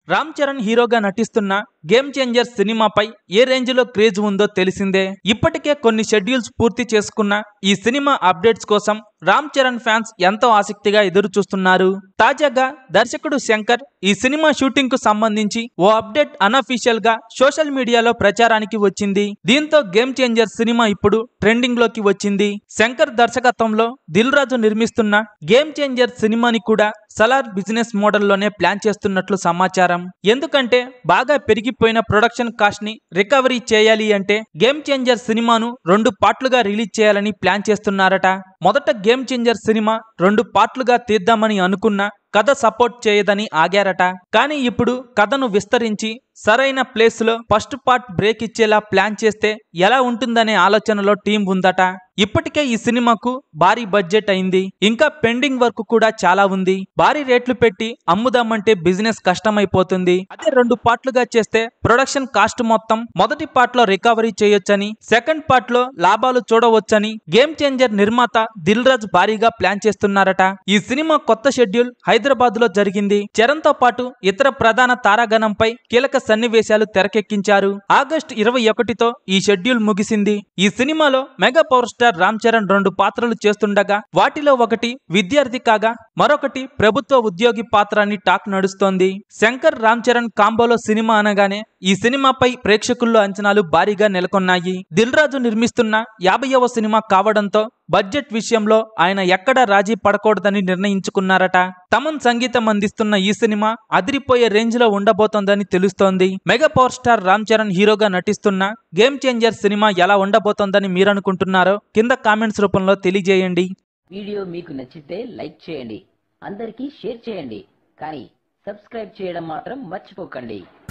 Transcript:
రామ్ చరణ్ హీరోగా నటిస్తున్న game changer సినిమాపై ఏ రేంజ్ లో క్రేజ్ ఉందో తెలిసిందే ఇప్పటికే కొన్ని షెడ్యూల్స్ పూర్తి చేసుకున్న ఈ సినిమా అప్డేట్స్ కోసం రామ్ చరణ్ ఫ్యాన్స్ ఎంతో ఆసక్తిగా ఎదురు చూస్తున్నారు తాజాగా దర్శకుడు శంకర్ ఈ సినిమా షూటింగ్ కు సంబంధించి ఓ అప్డేట్ అనఫీషియల్ గా సోషల్ మీడియాలో ప్రచారానికి వచ్చింది దీంతో గేమ్ చేంజర్ సినిమా ఇప్పుడు ట్రెండింగ్ లోకి వచ్చింది శంకర్ దర్శకత్వంలో దిల్ రాజు నిర్మిస్తున్న గేమ్ చేంజర్ సినిమాని కూడా సలార్ బిజినెస్ మోడల్లోనే ప్లాన్ చేస్తున్నట్లు సమాచారం ఎందుకంటే బాగా పెరిగిపోయిన ప్రొడక్షన్ కాస్ట్ ని రికవరీ చేయాలి అంటే గేమ్ చేంజర్ సినిమాను రెండు పార్ట్లుగా రిలీజ్ చేయాలని ప్లాన్ చేస్తున్నారట మొదట గేమ్ చేంజర్ సినిమా రెండు పార్ట్లుగా తీద్దామని అనుకున్న కథ సపోర్ట్ చేయదని ఆగారట కానీ ఇప్పుడు కథను విస్తరించి సరైన ప్లేస్ లో ఫస్ట్ పార్ట్ బ్రేక్ ఇచ్చేలా ప్లాన్ చేస్తే ఎలా ఉంటుందనే ఆలోచనలో టీం ఉందట ఇప్పటికే ఈ సినిమాకు భారీ బడ్జెట్ అయింది ఇంకా పెండింగ్ వర్క్ కూడా చాలా ఉంది భారీ రేట్లు పెట్టి అమ్ముదామంటే బిజినెస్ కష్టమైపోతుంది అదే రెండు పార్ట్లుగా చేస్తే ప్రొడక్షన్ కాస్ట్ మొత్తం మొదటి పార్ట్ లో రికవరీ చేయొచ్చని సెకండ్ పార్ట్ లో లాభాలు చూడవచ్చని గేమ్ చేంజర్ నిర్మాత దిల్ రాజ్ భారీగా ప్లాన్ చేస్తున్నారట ఈ సినిమా కొత్త షెడ్యూల్ హైదరాబాద్ లో జరిగింది చరణ్ తో పాటు ఇతర ప్రధాన తారాగణంపై కీలక సన్నివేశాలు తెరకెక్కించారు ఆగస్టు ఇరవై ఒకటితో ఈ షెడ్యూల్ ముగిసింది ఈ సినిమాలో mega power star Ram Charan రెండు పాత్రలు చేస్తుండగా వాటిలో ఒకటి విద్యార్థి కాగా మరొకటి ప్రభుత్వ ఉద్యోగి పాత్ర అని టాక్ నడుస్తోంది శంకర్ రామ్ చరణ్ కాంబోలో సినిమా అనగానే ఈ సినిమాపై ప్రేక్షకుల్లో అంచనాలు భారీగా నెలకొన్నాయి దిల్ రాజు నిర్మిస్తున్న యాభైవ సినిమా కావడంతో బడ్జెట్ విషయంలో ఆయన ఎక్కడా రాజీ పడకూడదని నిర్ణయించుకున్నారట తమన్ సంగీతం అందిస్తున్న ఈ సినిమా అదిరిపోయే రేంజ్ లో ఉండబోతోందని తెలుస్తోంది mega power star Ram Charan హీరోగా నటిస్తున్న గేమ్ చేంజర్ సినిమా ఎలా ఉండబోతోందని మీరనుకుంటున్నారో కింద కామెంట్స్ రూపంలో తెలియజేయండి వీడియో మీకు నచ్చితే లైక్ చేయండి అందరికీ షేర్ చేయండి కానీ సబ్స్క్రైబ్ చేయడం మాత్రం మర్చిపోకండి